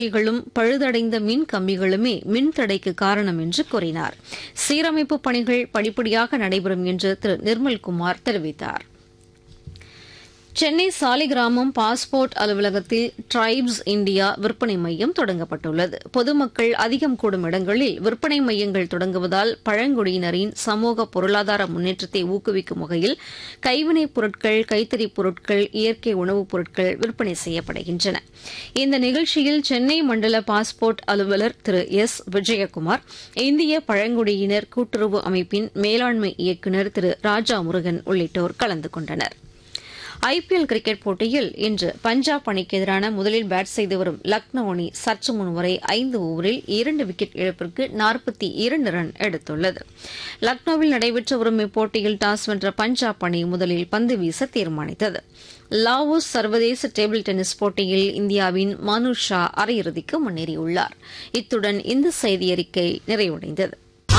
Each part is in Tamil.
களும் பழுதடைந்த மின் கம்பிகளுமே மின் தடைக்கு காரணம் என்று கூறினார் சீரமைப்பு பணிகள் படிப்படியாக நடைபெறும் என்று திரு நிர்மல்குமார் தெரிவித்தார் சென்னை சாலிகிராமம் பாஸ்போர்ட் அலுவலகத்தில் டிரைப்ஸ் இந்தியா விற்பனை மையம் தொடங்கப்பட்டுள்ளது பொதுமக்கள் அதிகம் கூடும் இடங்களில் விற்பனை மையங்கள் தொடங்குவதால் பழங்குடியினரின் சமூக பொருளாதார முன்னேற்றத்தை ஊக்குவிக்கும் வகையில் கைவினைப் பொருட்கள் கைத்தறிப் பொருட்கள் இயற்கை உணவுப் பொருட்கள் விற்பனை செய்யப்படுகின்றன இந்த நிகழ்ச்சியில் சென்னை மண்டல பாஸ்போர்ட் அலுவலர் திரு எஸ் விஜயகுமார் இந்திய பழங்குடியினர் கூட்டுறவு அமைப்பின் மேலாண்மை இயக்குநர் திரு ராஜா முருகன் உள்ளிட்டோர் கலந்து கொண்டனா் ஐபிஎல் கிரிக்கெட் போட்டியில் இன்று பஞ்சாப் அணிக்கு எதிரான முதலில் பேட் செய்து வரும் லக்னோ அணி சற்று முன் வரை ஐந்து ஓவரில் இரண்டு விக்கெட் இழப்பிற்கு நாற்பத்தி இரண்டு ரன் எடுத்துள்ளது லக்னோவில் நடைபெற்று வரும் இப்போட்டியில் டாஸ் வென்ற பஞ்சாப் அணி முதலில் பந்து வீச தீர்மானித்தது லாவோஸ் சர்வதேச டேபிள் டென்னிஸ் போட்டியில் இந்தியாவின் மனு ஷா அரையிறுதிக்கு முன்னேறியுள்ளார் இத்துடன் இந்த செய்தியறிக்கை நிறைவடைந்தது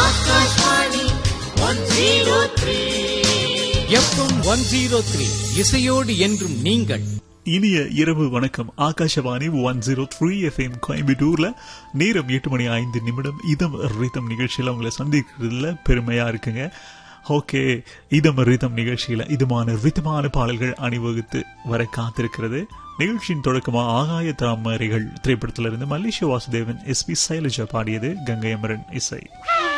எஃப்எம் ஒன் ஜீரோ த்ரீ இசையோடு என்றும் நீங்கள் இனிய இரவு வணக்கம் Akashvani one zero three FM கோயம்புத்தூர்ல நேரம் எட்டு மணி ஐந்து நிமிடம் இதம் ரிதம் நிகழ்ச்சியில உங்களை சந்திக்கிறதுல பெருமையா இருக்குங்க ஓகே இதம் ரிதம் நிகழ்ச்சியில இதுமான ரிதமான பாடல்கள் அணிவகுத்து வர காத்திருக்கிறது நிகழ்ச்சியின் தொடக்கமா ஆகாய தாமரைகள் திரைப்படத்திலிருந்து மல்லேஷ வாசுதேவன் எஸ் பி சைலஜா பாடியது கங்கை அமரன் இசை